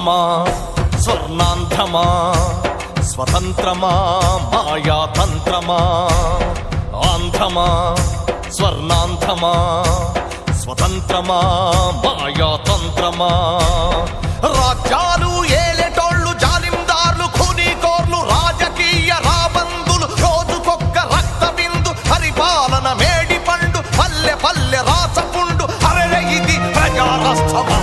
ఆంధ్రమా స్వర్ణాంధ్రమా స్వతంత్రమా మాయాతంత్రమా ఆంధ్రమా స్వర్ణాంధ్రమా స్వతంత్రమా మాయాతంత్రమా రాజ్యాలు ఏలేటోళ్ళు జాలిందార్లు ఖూనీకోర్లు రాజకీయ రాబందులు రోజుకొక్క రక్త బిందు పరిపాలన మేడి పండు పల్లె పల్లె రాసపుండు అరెర ఇది ప్రజారాష్ట్రమా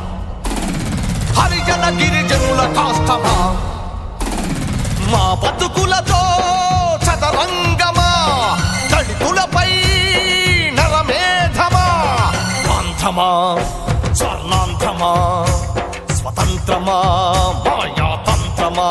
హరిజన గిరిజనుల కాష్టమా మా బతుకులతో చదరంగమా దళితులపై నరమేధమా అంధమా స్వర్ణాంధమా స్వతంత్రమా మాయాతంత్రమా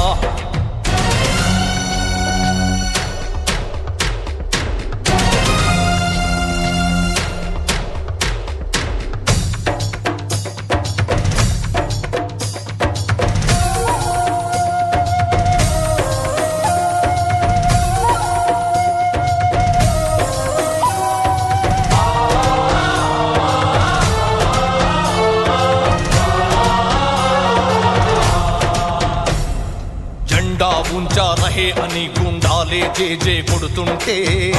జెండా ఉంచా రహే అని గుండాలే జే జే కొడుతుంటే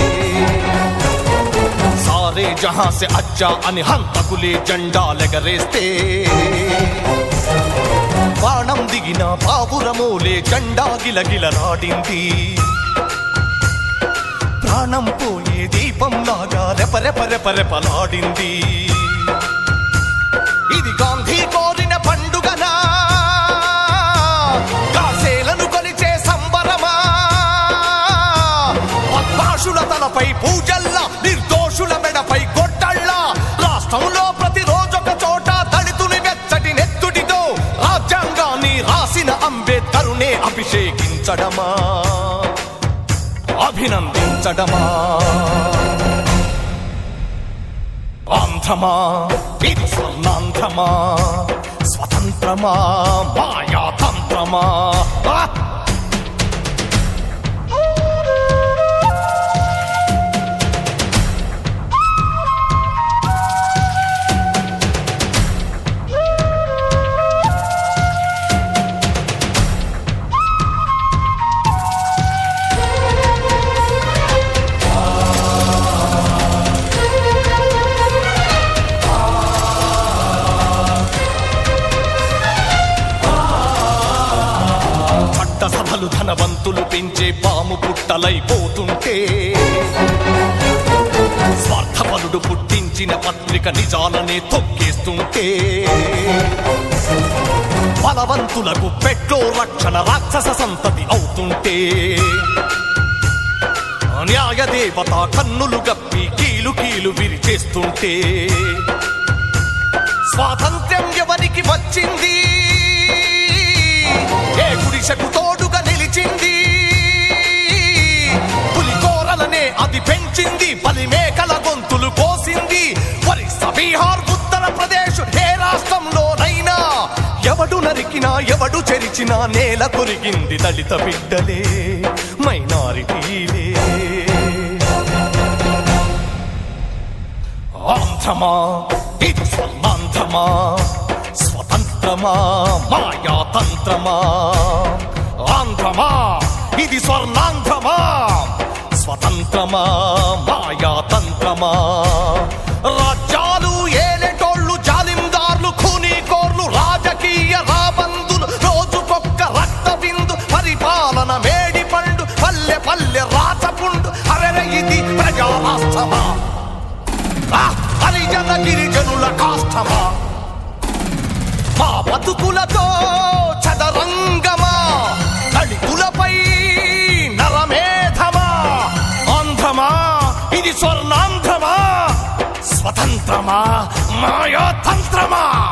సారే జహా సే అచ్చా అని హంతకులే జెండా లెగరేస్తే బాణం దిగిన పావురమూలే జెండా గిలగిలరాడింది ప్రాణం పోయే దీపం లాగా రెపరెప రెపరెపలాడింది ఇది గాంధీ కోరిన పండుగనా కాసేలను కొలిచే సంబరమా పద్మాషుల తలపై పూజల్లా నిర్దోషుల మెడపై గొట్టళ్ళ రాష్ట్రంలో ప్రతిరోజొక చోట దళితుని వెచ్చటి నెత్తుడితో రాజ్యాంగాన్ని రాసిన అంబేద్కరునే అభిషేకించడమా అభినందించడమా ఆంధ్రమా ఇది స్వర్ణాంధ్రమా స్వతంత్రమా మాయాతంత్రమా ఆ! చట్టసభలు ధనవంతులు పెంచే పాము పుట్టలైపోతుంటే స్వార్థపరుడు పుట్టించిన పత్రిక నిజాలనే తొక్కేస్తుంటే బలవంతులకు పెట్లో రక్షణ రాక్షస సంతతి అవుతుంటే న్యాయ దేవత కన్నులు గప్పి కీలు కీలు విరిచేస్తుంటే స్వాతంత్ర్యం ఎవరికి వచ్చింది ఏ గుడిసెకు తోడుగా నిలిచింది పులికోరలనే అది పెంచింది బలి మేకల గొంతులు కోసింది ఒరిస్సా బీహార్ ఉత్తరప్రదేశ్ ఏ రాష్ట్రంలోనైనా ఎవడు నరికినా ఎవడు చెరిచినా నేల కొరిగింది దళిత బిడ్డలే మైనారిటీలే ఆంధ్రమా ఇది స్వర్ణాంధ్రమా స్వతంత్రమా మాయాతంత్రమా ఆంధ్రమా ఇది స్వర్ణాంధ్రమా స్వతంత్రమా మాయాతంత్రమా రాజ్యాలు ఏలేటోళ్ళు జాలిందార్లు ఖూనీకోర్లు రాజకీయ రాబందులు రోజుకొక్క రక్త బిందు పరిపాలన మేడి పండు పల్లె పల్లె రాచపుండు అరెర ఇది ప్రజారాష్ట్రమా ఆ హరిజన గిరిజనుల కాష్టమా మా బతుకులతో చదరంగమా దళితులపై నరమేధమా ఆంధ్రమా ఇది స్వర్ణాంధ్రమా స్వతంత్రమా మాయాతంత్రమా